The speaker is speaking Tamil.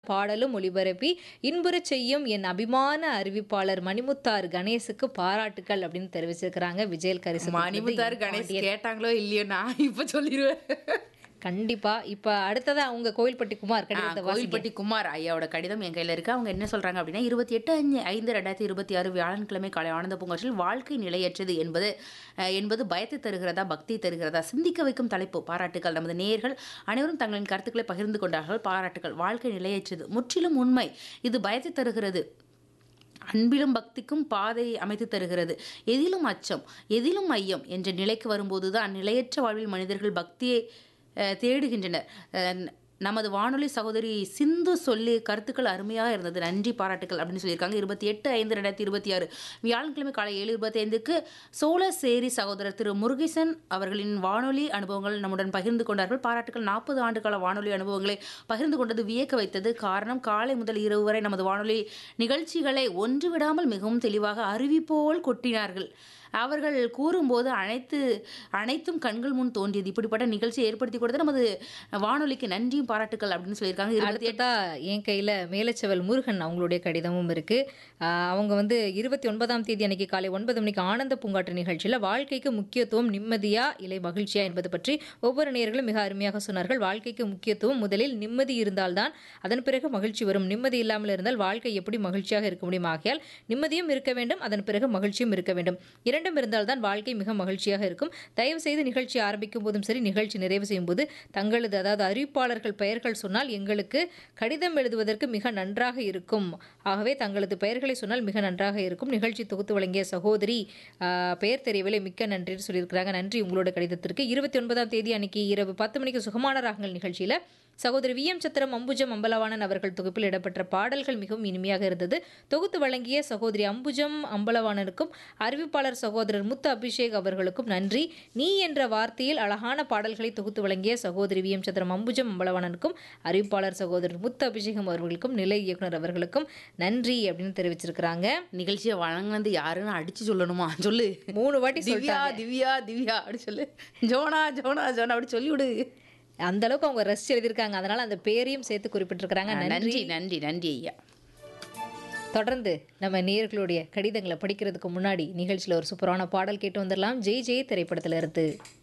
பாடலும் ஒளிபரப்பி இன்புறச் செய்யும் என் அபிமான அறிவிப்பாளர் மணிமுத்தார் கணேசுக்கு பாராட்டுக்கள் அப்படின்னு தெரிவிச்சிருக்கிறாங்க விஜயல் கரிசு மணிமுத்தார் கணேஷ் கேட்டாங்களோ இல்லையோ நான் இப்ப சொல்லிடுவேன் கண்டிப்பா இப்ப அடுத்ததா அவங்க கோயில்பட்டி குமார் ஆ, கடிதத்தை வாசிங்க கோயில்பட்டி குமார் ஐயாவோட கடிதம் என் கையில இருக்கு அவங்க என்ன சொல்றாங்க அப்படின்னா இருபத்தி எட்டு அஞ்சு ஐந்து ரெண்டாயிரத்தி இருபத்தி ஆறு வியாழன்கிழமை காலை ஆனந்த பூங்காற்றில் வாழ்க்கை நிலையற்றது என்பது அஹ், என்பது பயத்தை தருகிறதா பக்தி தருகிறதா சிந்திக்க வைக்கும் தலைப்பு பாராட்டுகள் நமது நேயர்கள் அனைவரும் தங்களின் கருத்துக்களை பகிர்ந்து கொண்டார்கள் பாராட்டுகள் வாழ்க்கை நிலையற்றது முற்றிலும் உண்மை இது பயத்தை தருகிறது அன்பிலும் பக்திக்கும் பாதை அமைத்து தருகிறது எதிலும் அச்சம் எதிலும் ஐயம் என்ற நிலைக்கு வரும்போதுதான் நிலையற்ற வாழ்வில் மனிதர்கள் பக்தியை அஹ், தேடுகின்றனர் அஹ், நமது வானொலி சகோதரி சிந்து சொல்லி கருத்துக்கள் அருமையாக இருந்தது நன்றி பாராட்டுகள் அப்படின்னு சொல்லியிருக்காங்க இருபத்தி எட்டு ஐந்து ரெண்டாயிரத்தி இருபத்தி ஆறு வியாழக்கிழமை காலை ஏழு இருபத்தி ஐந்துக்கு சோழசேரி சகோதரர் திரு முருகேசன் அவர்களின் வானொலி அனுபவங்கள் நம்முடன் பகிர்ந்து கொண்டார்கள் பாராட்டுகள் நாற்பது ஆண்டுகால வானொலி அனுபவங்களை பகிர்ந்து கொண்டது வியக்க வைத்தது காரணம் காலை முதல் இரவு வரை நமது வானொலி நிகழ்ச்சிகளை ஒன்று விடாமல் மிகவும் தெளிவாக அறிவிப்போல் கொட்டினார்கள் அவர்கள் கூறும்போது அனைத்து அனைத்தும் கண்கள் முன் தோன்றியது இப்படிப்பட்ட நிகழ்ச்சியை ஏற்படுத்தி கொடுத்த நமது வானொலிக்கு நன்றியும் பாராட்டுக்கள் அப்படின்னு சொல்லியிருக்காங்க இருபத்தி அடுத்ததா என் கையில மேலச்செவல் முருகன் அவங்களுடைய கடிதமும் இருக்கு ஆஹ் அவங்க வந்து இருபத்தி ஒன்பதாம் தேதி அன்னைக்கு காலை ஒன்பது மணிக்கு ஆனந்த பூங்காற்று நிகழ்ச்சியில வாழ்க்கைக்கு முக்கியத்துவம் நிம்மதியா இல்லை மகிழ்ச்சியா என்பது பற்றி ஒவ்வொரு நேயர்களும் மிக அருமையாக சொன்னார்கள் வாழ்க்கைக்கு முக்கியத்துவம் முதலில் நிம்மதி இருந்தால்தான் அதன் பிறகு மகிழ்ச்சி வரும் நிம்மதி இல்லாமல் இருந்தால் வாழ்க்கை எப்படி மகிழ்ச்சியாக இருக்க முடியும் ஆகையால் நிம்மதியும் இருக்க வேண்டும் அதன் பிறகு மகிழ்ச்சியும் இருக்க வேண்டும் இரண்டும் இருந்தால்தான் வாழ்க்கை மிக மகிழ்ச்சியாக இருக்கும் தயவு செய்து நிகழ்ச்சி ஆரம்பிக்கும் போதும் சரி நிகழ்ச்சி நிறைவு செய்யும் போது தங்களது அதாவது அறிவிப்பாளர்கள் பெயர்கள் சொன்னால் எங்களுக்கு கடிதம் எழுதுவதற்கு மிக நன்றாக இருக்கும் ஆகவே தங்களது பெயர்களை சொன்னால் மிக நன்றாக இருக்கும் நிகழ்ச்சி தொகுத்து வழங்கிய சகோதரி ஆஹ், பெயர் தெரியவில்லை மிக்க நன்றின்னு சொல்லியிருக்கிறாங்க நன்றி உங்களோட கடிதத்திற்கு இருபத்தி ஒன்பதாம் தேதி அன்னைக்கு இரவு பத்து மணிக்கு சுகமான ராகங்கள் நிகழ்ச்சியில சகோதரி வி எம் சத்திரம் அம்புஜம் அம்பலவாணன் அவர்கள் தொகுப்பில் இடம்பெற்ற பாடல்கள் மிகவும் இனிமையாக இருந்தது தொகுத்து வழங்கிய சகோதரி அம்புஜம் அம்பலவாணனுக்கும் அறிவிப்பாளர் சகோதரர் முத்து அபிஷேக் அவர்களுக்கும் நன்றி நீ என்ற வார்த்தையில் அழகான பாடல்களை தொகுத்து வழங்கிய சகோதரி வி எம் சத்திரம் அம்புஜம் அம்பலவாணனுக்கும் அறிவிப்பாளர் சகோதரர் முத்து அபிஷேகம் அவர்களுக்கும் நிலை இயக்குனர் அவர்களுக்கும் நன்றி அப்படின்னு தெரிவிச்சிருக்கிறாங்க நிகழ்ச்சியை வழங்கினது யாருன்னு அடிச்சு சொல்லணுமா சொல்லு மூணு வாட்டி திவ்யா சொல்லிட்டாங்க திவ்யா திவ்யா அப்படி சொல்லு ஜோனா ஜோனா ஜோனா அப்படி சொல்லி விடு அந்த அளவுக்கு அவங்க ரசிச்சு எழுதியிருக்காங்க அதனால அந்த பேரையும் சேர்த்து குறிப்பிட்டிருக்கிறாங்க நன்றி நன்றி நன்றி நன்றி ஐயா தொடர்ந்து நம்ம நேயர்களுடைய கடிதங்களை படிக்கிறதுக்கு முன்னாடி நிகழ்ச்சியில் ஒரு சூப்பரான பாடல் கேட்டு வந்துடலாம் ஜெய் ஜெய் திரைப்படத்துல இருந்து